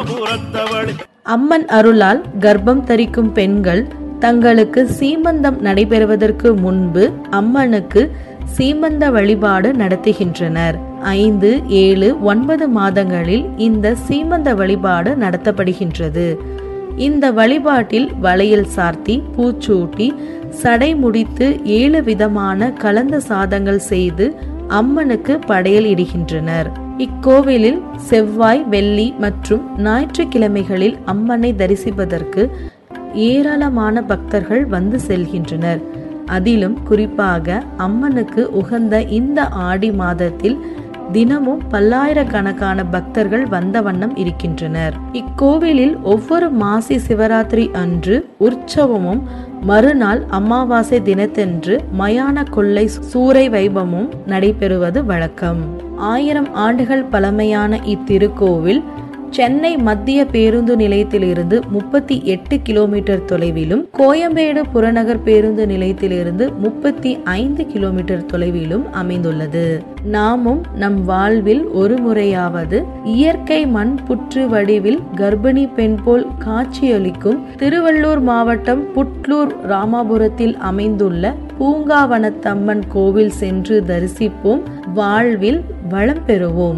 ராமாபுரத்தவளே அம்மன் அருளால் கர்ப்பம் தரிக்கும் பெண்கள் தங்களுக்கு சீமந்தம் நடைபெறுவதற்கு முன்பு அம்மனுக்கு சீமந்த வழிபாடு நடத்துகின்றனர் ஐந்து ஏழு ஒன்பது மாதங்களில் இந்த சீமந்த வழிபாடு நடத்தப்படுகின்றது இந்த வழிபாட்டில் வளையல் சார்த்தி பூச்சூட்டி சடை முடித்து ஏழு விதமான கலந்த சாதங்கள் செய்து அம்மனுக்கு படையல் இடுகின்றனர் இக்கோவிலில் செவ்வாய் வெள்ளி மற்றும் ஞாயிற்றுக்கிழமைகளில் அம்மனை தரிசிப்பதற்கு ஏராளமான பக்தர்கள் வந்து செல்கின்றனர் அதிலும் குறிப்பாக அம்மனுக்கு உகந்த இந்த ஆடி மாதத்தில் தினமும் பல்லாயிரக்கணக்கான பக்தர்கள் வந்த வண்ணம் இருக்கின்றனர் இக்கோவிலில் ஒவ்வொரு மாசி சிவராத்திரி அன்று உற்சவமும் மறுநாள் அமாவாசை தினத்தன்று மயான கொள்ளை சூறை வைபவமும் நடைபெறுவது வழக்கம் ஆயிரம் ஆண்டுகள் பழமையான இத்திருக்கோவில் சென்னை மத்திய பேருந்து நிலையத்திலிருந்து முப்பத்தி எட்டு கிலோமீட்டர் தொலைவிலும் கோயம்பேடு புறநகர் பேருந்து நிலையத்திலிருந்து முப்பத்தி ஐந்து கிலோமீட்டர் தொலைவிலும் அமைந்துள்ளது நாமும் நம் வாழ்வில் ஒரு முறையாவது இயற்கை மண் புற்று வடிவில் கர்ப்பிணி பெண் போல் காட்சியளிக்கும் திருவள்ளூர் மாவட்டம் புட்லூர் ராமாபுரத்தில் அமைந்துள்ள பூங்காவனத்தம்மன் கோவில் சென்று தரிசிப்போம் வாழ்வில் வளம் பெறுவோம்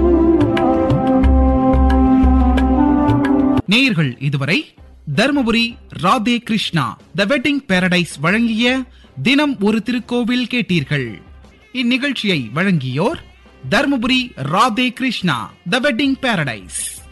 நேயர்கள் இதுவரை Dharmapuri Radhe Krishna the wedding paradise வழங்கிய தினம் ஒரு திருக்கோவில் கேட்டீர்கள் இந்நிகழ்ச்சியை வழங்கியோர் Dharmapuri Radhe Krishna the wedding Paradise